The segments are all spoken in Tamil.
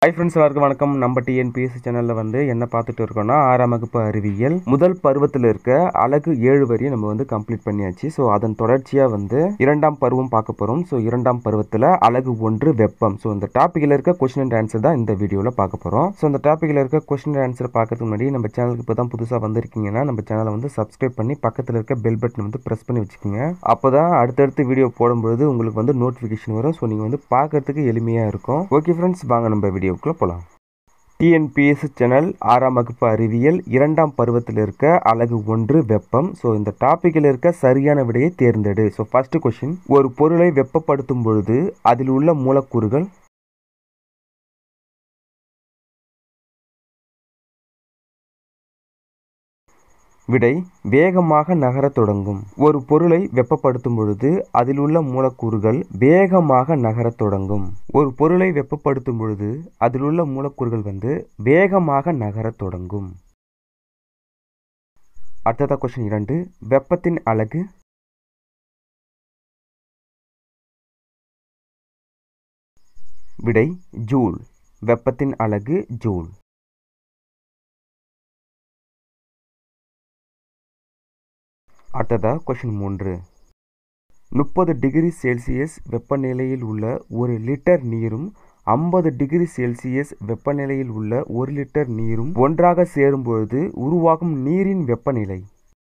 ஹை ஃப்ரெண்ட்ஸ் எல்லாருக்கும் வணக்கம் நம்ம டிஎன்பிஎஸ்சி சேனலில் வந்து என்ன பார்த்துட்டு இருக்கோம்னா ஆறாம் வகுப்பு அறிவியல் முதல் பருவத்தில் இருக்க அழகு ஏழு வரையும் நம்ம வந்து கம்ப்ளீட் பண்ணியாச்சு ஸோ அதன் தொடர்ச்சியாக வந்து இரண்டாம் பருவம் பார்க்க போகிறோம் ஸோ இரண்டாம் பருவத்தில் அழகு ஒன்று வெப்பம் ஸோ இந்த டாப்பிக்கில் இருக்க கொஸ்டின் அண்ட் ஆன்சர் தான் இந்த வீடியோவில் பார்க்க போகிறோம் ஸோ இந்த டாப்பிக்கில் இருக்க கொஸ்டின் அண்ட் ஆன்சர் பார்க்கறதுக்கு முன்னாடி நம்ம சேனலுக்கு இப்போ தான் புதுசாக வந்திருக்கீங்கன்னா நம்ம சேனலை வந்து சப்ஸ்கிரைப் பண்ணி பக்கத்தில் இருக்க பெல் பட்டன் வந்து ப்ரெஸ் பண்ணி வச்சுக்கோங்க அப்போ தான் அடுத்தடுத்து வீடியோ போடும்பொழுது உங்களுக்கு வந்து நோட்டிஃபிகேஷன் வரும் ஸோ நீங்கள் வந்து பார்க்கறதுக்கு எளிமையாக இருக்கும் ஓகே ஃப்ரெண்ட்ஸ் வாங்க நம்ம வீடியோக்குள்ளே போகலாம் டிஎன்பிஎஸ் சேனல் ஆறாம் வகுப்பு அறிவியல் இரண்டாம் பருவத்தில் இருக்க அழகு ஒன்று வெப்பம் ஸோ இந்த டாப்பிக்கில் இருக்க சரியான விடையை தேர்ந்தெடு ஸோ ஃபர்ஸ்ட் கொஷின் ஒரு பொருளை வெப்பப்படுத்தும் பொழுது அதில் உள்ள மூலக்கூறுகள் விடை வேகமாக நகரத் தொடங்கும் ஒரு பொருளை வெப்பப்படுத்தும் பொழுது அதில் உள்ள மூலக்கூறுகள் வேகமாக நகரத் தொடங்கும் ஒரு பொருளை வெப்பப்படுத்தும் பொழுது அதில் உள்ள மூலக்கூறுகள் வந்து வேகமாக நகரத் தொடங்கும் அடுத்ததா கொஸ்டின் இரண்டு வெப்பத்தின் அலகு விடை ஜூல் வெப்பத்தின் அலகு ஜூல் அடுத்ததா கொஷின் மூன்று முப்பது டிகிரி செல்சியஸ் வெப்பநிலையில் உள்ள ஒரு லிட்டர் நீரும் ஐம்பது டிகிரி செல்சியஸ் வெப்பநிலையில் உள்ள ஒரு லிட்டர் நீரும் ஒன்றாக சேரும்பொழுது உருவாகும் நீரின் வெப்பநிலை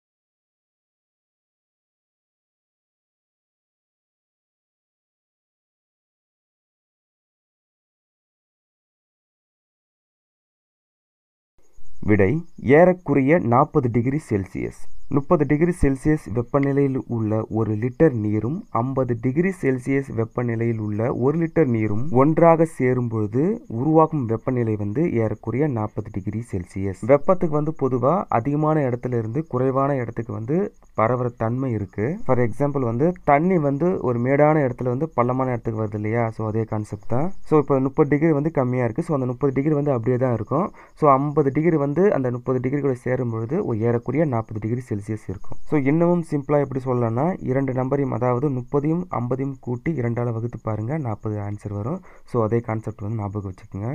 விடை ஏறக்குறைய நாற்பது டிகிரி செல்சியஸ் முப்பது டிகிரி செல்சியஸ் வெப்பநிலையில் உள்ள ஒரு லிட்டர் நீரும் ஐம்பது டிகிரி செல்சியஸ் வெப்பநிலையில் உள்ள ஒரு லிட்டர் நீரும் ஒன்றாக சேரும் பொழுது உருவாகும் வெப்பநிலை வந்து ஏறக்குறைய நாற்பது டிகிரி செல்சியஸ் வெப்பத்துக்கு வந்து பொதுவாக அதிகமான இடத்துல இருந்து குறைவான இடத்துக்கு வந்து பரவுற தன்மை இருக்கு ஃபார் எக்ஸாம்பிள் வந்து தண்ணி வந்து ஒரு மேடான இடத்துல வந்து பள்ளமான இடத்துக்கு வருது இல்லையா ஸோ அதே கான்செப்ட் தான் ஸோ இப்போ முப்பது டிகிரி வந்து கம்மியாக இருக்குது ஸோ அந்த முப்பது டிகிரி வந்து அப்படியே தான் இருக்கும் ஸோ ஐம்பது டிகிரி வந்து அந்த முப்பது டிகிரி கூட சேரும் பொழுது ஒரு ஏறக்குறைய நாற்பது டிகிரி செல்சியஸ் இருக்கும் ஸோ இன்னமும் சிம்பிளாக எப்படி சொல்லலாம்னா இரண்டு நம்பரையும் அதாவது முப்பதையும் ஐம்பதையும் கூட்டி இரண்டால் வகுத்து பாருங்கள் நாற்பது ஆன்சர் வரும் ஸோ அதே கான்செப்ட் வந்து ஞாபகம் வச்சுக்கோங்க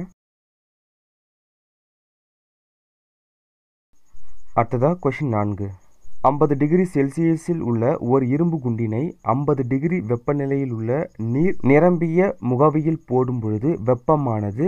அடுத்ததாக கொஷின் நான்கு ஐம்பது டிகிரி செல்சியஸில் உள்ள ஒரு இரும்பு குண்டினை ஐம்பது டிகிரி வெப்பநிலையில் உள்ள நீர் நிரம்பிய முகவையில் போடும் பொழுது வெப்பமானது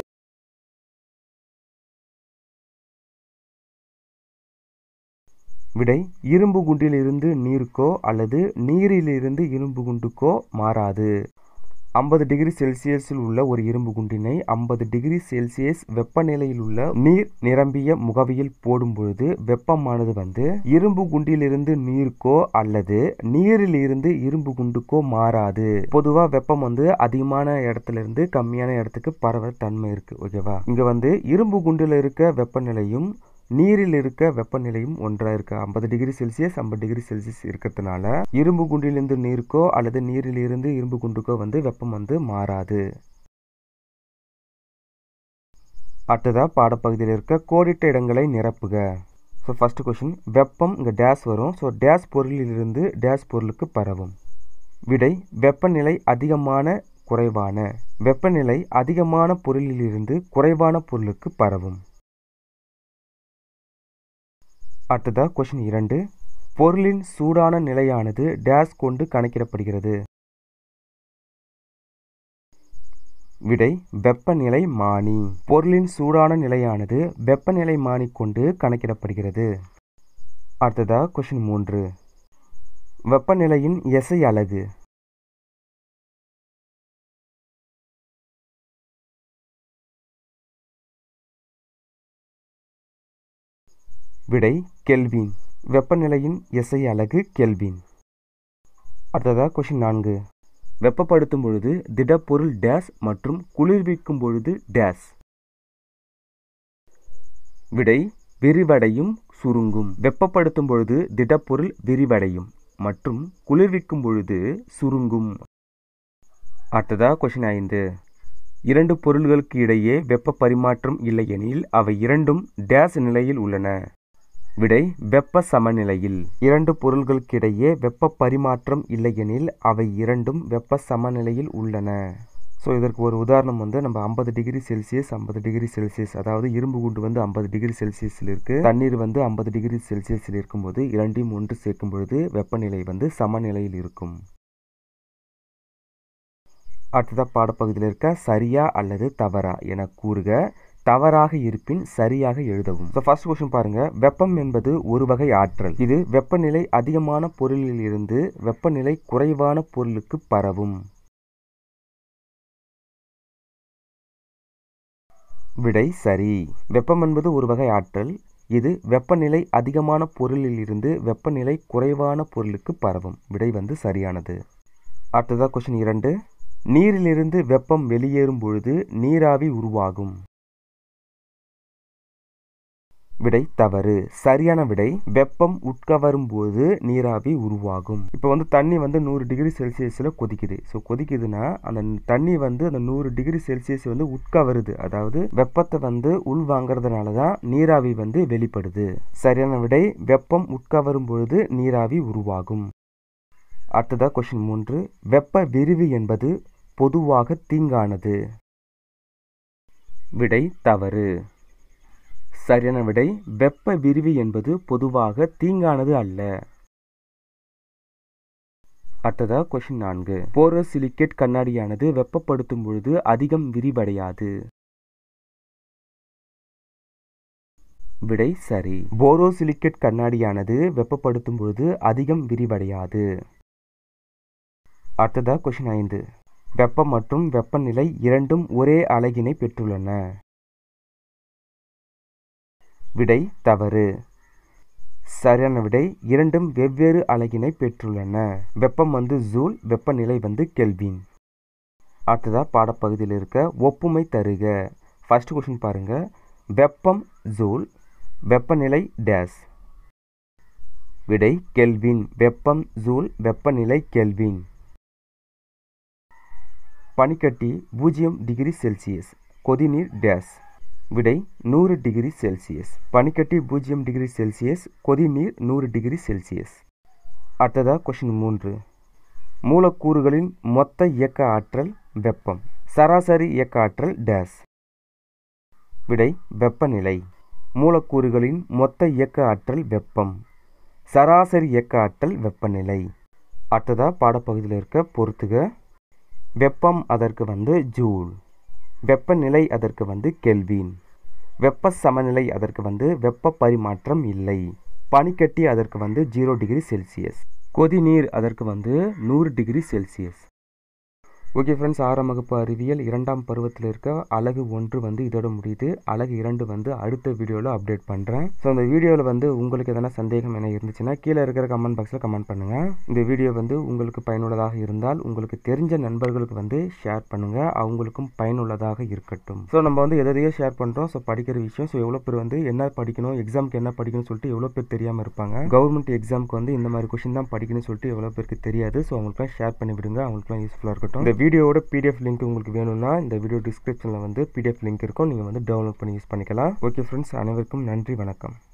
விடை இரும்பு குண்டிலிருந்து நீருக்கோ அல்லது நீரிலிருந்து இரும்பு குண்டுக்கோ மாறாது ஐம்பது டிகிரி செல்சியஸில் உள்ள ஒரு இரும்பு குண்டினை ஐம்பது டிகிரி செல்சியஸ் வெப்பநிலையில் உள்ள நீர் நிரம்பிய முகவையில் போடும் பொழுது வெப்பமானது வந்து இரும்பு குண்டிலிருந்து நீருக்கோ அல்லது நீரில் இருந்து இரும்பு குண்டுக்கோ மாறாது பொதுவாக வெப்பம் வந்து அதிகமான இடத்துல இருந்து கம்மியான இடத்துக்கு பரவ தன்மை இருக்கு ஓகேவா இங்க வந்து இரும்பு குண்டில் இருக்க வெப்பநிலையும் நீரில் இருக்க வெப்பநிலையும் ஒன்றாக இருக்கு ஐம்பது டிகிரி செல்சியஸ் ஐம்பது டிகிரி செல்சியஸ் இருக்கிறதுனால இரும்பு குண்டிலிருந்து நீருக்கோ அல்லது நீரில் இருந்து இரும்பு குண்டுக்கோ வந்து வெப்பம் வந்து மாறாது அடுத்ததா பாடப்பகுதியில் இருக்க கோடிட்ட இடங்களை நிரப்புக ஸோ ஃபர்ஸ்ட் கொஷின் வெப்பம் இங்கே டேஸ் வரும் ஸோ டேஸ் பொருளிலிருந்து டேஸ் பொருளுக்கு பரவும் விடை வெப்பநிலை அதிகமான குறைவான வெப்பநிலை அதிகமான பொருளிலிருந்து குறைவான பொருளுக்கு பரவும் அடுத்ததாக கொஷின் இரண்டு பொருளின் சூடான நிலையானது டேஸ் கொண்டு கணக்கிடப்படுகிறது விடை வெப்பநிலை மானி பொருளின் சூடான நிலையானது வெப்பநிலை மானி கொண்டு கணக்கிடப்படுகிறது அடுத்ததாக கொஷின் மூன்று வெப்பநிலையின் எசை அலகு விடை கெல்வின் வெப்பநிலையின் எஸ்ஐ அலகு கெல்வின் அடுத்ததாக கொஷின் நான்கு வெப்பப்படுத்தும் பொழுது திடப்பொருள் டேஸ் மற்றும் குளிர்விக்கும் பொழுது டேஸ் விடை விரிவடையும் சுருங்கும் வெப்பப்படுத்தும் பொழுது திடப்பொருள் விரிவடையும் மற்றும் குளிர்விக்கும் பொழுது சுருங்கும் அடுத்ததாக கொஷின் ஐந்து இரண்டு பொருள்களுக்கு இடையே வெப்ப பரிமாற்றம் இல்லையெனில் அவை இரண்டும் டேஸ் நிலையில் உள்ளன விடை வெப்ப சமநிலையில் இரண்டு பொருள்களுக்கிடையே வெப்ப பரிமாற்றம் இல்லையெனில் அவை இரண்டும் வெப்ப சமநிலையில் உள்ளன ஸோ இதற்கு ஒரு உதாரணம் வந்து நம்ம ஐம்பது டிகிரி செல்சியஸ் ஐம்பது டிகிரி செல்சியஸ் அதாவது இரும்பு குண்டு வந்து ஐம்பது டிகிரி செல்சியஸில் இருக்குது தண்ணீர் வந்து ஐம்பது டிகிரி செல்சியஸில் இருக்கும்போது இரண்டையும் ஒன்று சேர்க்கும் பொழுது வெப்பநிலை வந்து சமநிலையில் இருக்கும் அடுத்ததாக பாடப்பகுதியில் இருக்க சரியா அல்லது தவறா என கூறுக தவறாக இருப்பின் சரியாக எழுதவும் ஸோ ஃபர்ஸ்ட் கொஸ்டின் பாருங்க வெப்பம் என்பது ஒரு வகை ஆற்றல் இது வெப்பநிலை அதிகமான பொருளில் இருந்து வெப்பநிலை குறைவான பொருளுக்கு பரவும் விடை சரி வெப்பம் என்பது ஒரு வகை ஆற்றல் இது வெப்பநிலை அதிகமான பொருளில் இருந்து வெப்பநிலை குறைவான பொருளுக்கு பரவும் விடை வந்து சரியானது அடுத்ததாக கொஸ்டின் இரண்டு நீரிலிருந்து வெப்பம் வெளியேறும் பொழுது நீராவி உருவாகும் விடை தவறு சரியான விடை வெப்பம் உட்கவரும் போது நீராவி உருவாகும் இப்போ வந்து தண்ணி வந்து நூறு டிகிரி செல்சியஸில் கொதிக்குது ஸோ கொதிக்குதுன்னா அந்த தண்ணி வந்து அந்த நூறு டிகிரி செல்சியஸ் வந்து உட்கவருது அதாவது வெப்பத்தை வந்து உள் வாங்குறதுனால தான் நீராவி வந்து வெளிப்படுது சரியான விடை வெப்பம் உட்கவரும் பொழுது நீராவி உருவாகும் அடுத்ததாக கொஸ்டின் மூன்று வெப்ப விரிவு என்பது பொதுவாக தீங்கானது விடை தவறு சரியான விடை வெப்ப விரிவு என்பது பொதுவாக தீங்கானது அல்ல அடுத்ததா கொஸ்டின் நான்கு போரோசிலிக்கேட் கண்ணாடியானது வெப்பப்படுத்தும் பொழுது அதிகம் விரிவடையாது விடை சரி போரோசிலிக்கேட் கண்ணாடியானது வெப்பப்படுத்தும் பொழுது அதிகம் விரிவடையாது அடுத்ததா கொஸ்டின் ஐந்து வெப்பம் மற்றும் வெப்பநிலை இரண்டும் ஒரே அலகினை பெற்றுள்ளன விடை தவறு சரியான விடை இரண்டும் வெவ்வேறு அலகினை பெற்றுள்ளன வெப்பம் வந்து ஜூல் வெப்பநிலை வந்து கெல்வின் அடுத்ததா பாடப்பகுதியில் இருக்க ஒப்புமை தருக ஃபர்ஸ்ட் கொஸ்டின் பாருங்க வெப்பம் ஜூல் வெப்பநிலை டேஸ் விடை கெல்வின் வெப்பம் ஜூல் வெப்பநிலை கெல்வின் பனிக்கட்டி பூஜ்ஜியம் டிகிரி செல்சியஸ் கொதிநீர் டேஸ் விடை நூறு டிகிரி செல்சியஸ் பனிக்கட்டி பூஜ்ஜியம் டிகிரி செல்சியஸ் கொதிநீர் நூறு டிகிரி செல்சியஸ் அடுத்ததா கொஷின் மூன்று மூலக்கூறுகளின் மொத்த இயக்க ஆற்றல் வெப்பம் சராசரி இயக்க ஆற்றல் டேஸ் விடை வெப்பநிலை மூலக்கூறுகளின் மொத்த இயக்க ஆற்றல் வெப்பம் சராசரி இயக்க ஆற்றல் வெப்பநிலை அடுத்ததா பாடப்பகுதியில் இருக்க பொறுத்துக வெப்பம் அதற்கு வந்து ஜூல் வெப்பநிலை அதற்கு வந்து கெல்வின் வெப்ப சமநிலை அதற்கு வந்து வெப்ப பரிமாற்றம் இல்லை பனிக்கட்டி அதற்கு வந்து ஜீரோ டிகிரி செல்சியஸ் கொதிநீர் அதற்கு வந்து நூறு டிகிரி செல்சியஸ் ஓகே ஃப்ரெண்ட்ஸ் ஆறாம் வகுப்பு அறிவியல் இரண்டாம் பருவத்தில் இருக்க அழகு ஒன்று வந்து இதோட முடியுது அழகு இரண்டு வந்து அடுத்த வீடியோவில் அப்டேட் பண்ணுறேன் ஸோ அந்த வீடியோவில் வந்து உங்களுக்கு எதனா சந்தேகம் என்ன இருந்துச்சுன்னா கீழே இருக்கிற கமெண்ட் பாக்ஸில் கமெண்ட் பண்ணுங்கள் இந்த வீடியோ வந்து உங்களுக்கு பயனுள்ளதாக இருந்தால் உங்களுக்கு தெரிஞ்ச நண்பர்களுக்கு வந்து ஷேர் பண்ணுங்கள் அவங்களுக்கும் பயனுள்ளதாக இருக்கட்டும் ஸோ நம்ம வந்து எதையோ ஷேர் பண்ணுறோம் ஸோ படிக்கிற விஷயம் ஸோ எவ்வளோ பேர் வந்து என்ன படிக்கணும் எக்ஸாமுக்கு என்ன படிக்கணும்னு சொல்லிட்டு எவ்வளோ பேர் தெரியாமல் இருப்பாங்க கவர்மெண்ட் எக்ஸாமுக்கு வந்து இந்த மாதிரி கொஷின் தான் படிக்கணும்னு சொல்லிட்டு எவ்வளோ பேருக்கு தெரியாது ஸோ அவங்களுக்குலாம் ஷேர் பண்ணி விடுங்க அவங்களுக்குலாம் யூஸ்ஃபுல்லாக இருக்கட்டும் இந்த வீடியோவோட பிடிஎஃப் லிங்க் உங்களுக்கு வேணும்னா இந்த வீடியோ டிஸ்கிரிப்ஷனில் வந்து பிடிஎஃப் லிங்க் இருக்கும் நீங்கள் வந்து டவுன்லோட் பண்ணி யூஸ் பண்ணிக்கலாம் ஓகே ஃப்ரெண்ட்ஸ் அனைவருக்கும் நன்றி வணக்கம்